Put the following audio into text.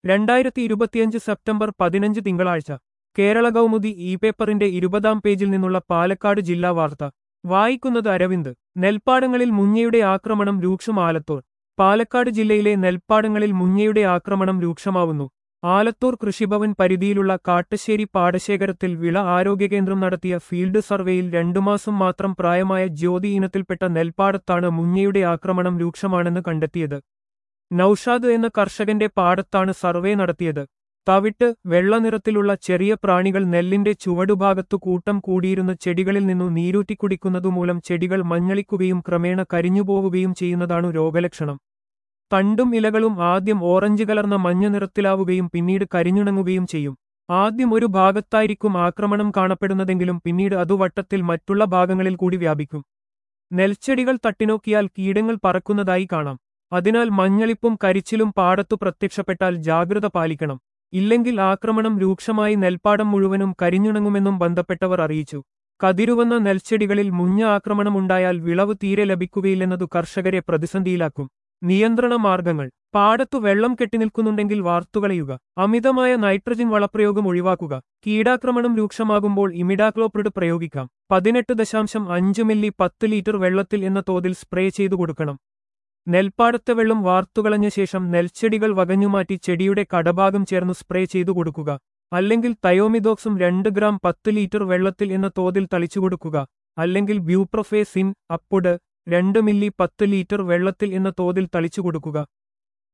രണ്ടായിരത്തി ഇരുപത്തിയഞ്ച് സെപ്റ്റംബർ പതിനഞ്ച് തിങ്കളാഴ്ച കേരള കൗമുദി ഇ പേപ്പറിന്റെ ഇരുപതാം പേജിൽ നിന്നുള്ള പാലക്കാട് ജില്ലാ വാർത്ത വായിക്കുന്നത് അരവിന്ദ് നെൽപ്പാടങ്ങളിൽ മുഞ്ഞയുടെ ആക്രമണം രൂക്ഷം ആലത്തൂർ പാലക്കാട് ജില്ലയിലെ നെൽപ്പാടങ്ങളിൽ മുഞ്ഞയുടെ ആക്രമണം രൂക്ഷമാവുന്നു ആലത്തൂർ കൃഷിഭവൻ പരിധിയിലുള്ള കാട്ടശ്ശേരി പാടശേഖരത്തിൽ വിള ആരോഗ്യകേന്ദ്രം നടത്തിയ ഫീൽഡ് സർവേയിൽ രണ്ടു മാസം മാത്രം പ്രായമായ ജ്യോതി ഇനത്തിൽപ്പെട്ട നെൽപ്പാടത്താണ് മുഞ്ഞയുടെ ആക്രമണം രൂക്ഷമാണെന്ന് കണ്ടെത്തിയത് നൌഷാദ് എന്ന കർഷകന്റെ പാടത്താണ് സർവേ നടത്തിയത് തവിട്ട് വെള്ളനിറത്തിലുള്ള ചെറിയ പ്രാണികൾ നെല്ലിന്റെ ചുവടുഭാഗത്തു കൂട്ടം കൂടിയിരുന്ന ചെടികളിൽ നിന്നു നീരൂറ്റിക്കുടിക്കുന്നതുമൂലം ചെടികൾ മഞ്ഞളിക്കുകയും ക്രമേണ കരിഞ്ഞുപോവുകയും ചെയ്യുന്നതാണു രോഗലക്ഷണം തണ്ടും ഇലകളും ആദ്യം ഓറഞ്ച് കലർന്ന മഞ്ഞ നിറത്തിലാവുകയും പിന്നീട് കരിഞ്ഞുണങ്ങുകയും ചെയ്യും ആദ്യം ഒരു ഭാഗത്തായിരിക്കും ആക്രമണം കാണപ്പെടുന്നതെങ്കിലും പിന്നീട് അതു വട്ടത്തിൽ മറ്റുള്ള ഭാഗങ്ങളിൽ കൂടി വ്യാപിക്കും നെൽച്ചെടികൾ തട്ടിനോക്കിയാൽ കീടങ്ങൾ പറക്കുന്നതായി കാണാം അതിനാൽ മഞ്ഞളിപ്പും കരിച്ചിലും പാടത്തു പ്രത്യക്ഷപ്പെട്ടാൽ ജാഗ്രത പാലിക്കണം ഇല്ലെങ്കിൽ ആക്രമണം രൂക്ഷമായി നെൽപ്പാടം മുഴുവനും കരിഞ്ഞുണങ്ങുമെന്നും ബന്ധപ്പെട്ടവർ അറിയിച്ചു കതിരുവന്ന നെൽച്ചെടികളിൽ മുഞ്ഞ ആക്രമണമുണ്ടായാൽ വിളവ് തീരെ ലഭിക്കുകയില്ലെന്നതു കർഷകരെ പ്രതിസന്ധിയിലാക്കും നിയന്ത്രണ മാർഗങ്ങൾ പാടത്തു വെള്ളം കെട്ടിനിൽക്കുന്നുണ്ടെങ്കിൽ വാർത്തുകളയുക അമിതമായ നൈട്രജൻ വളപ്രയോഗം ഒഴിവാക്കുക കീടാക്രമണം രൂക്ഷമാകുമ്പോൾ ഇമിഡാക്ലോപ്രിഡ് പ്രയോഗിക്കാം പതിനെട്ട് ദശാംശം അഞ്ച് മില്ലി പത്ത് ലിറ്റർ വെള്ളത്തിൽ എന്ന തോതിൽ സ്പ്രേ ചെയ്തു കൊടുക്കണം നെൽപ്പാടത്തെ വെള്ളം വാർത്തുകളഞ്ഞ ശേഷം നെൽച്ചെടികൾ വകഞ്ഞുമാറ്റി ചെടിയുടെ കടഭാഗം ചേർന്ന് സ്പ്രേ ചെയ്തു കൊടുക്കുക അല്ലെങ്കിൽ തയോമിദോക്സും രണ്ട് ഗ്രാം പത്ത് ലിറ്റർ വെള്ളത്തിൽ എന്ന തോതിൽ തളിച്ചു കൊടുക്കുക അല്ലെങ്കിൽ ബ്യൂപ്രൊഫേസിൻ അപ്പുഡ് രണ്ട് മില്ലി പത്ത് ലിറ്റർ വെള്ളത്തിൽ എന്ന തോതിൽ തളിച്ചു കൊടുക്കുക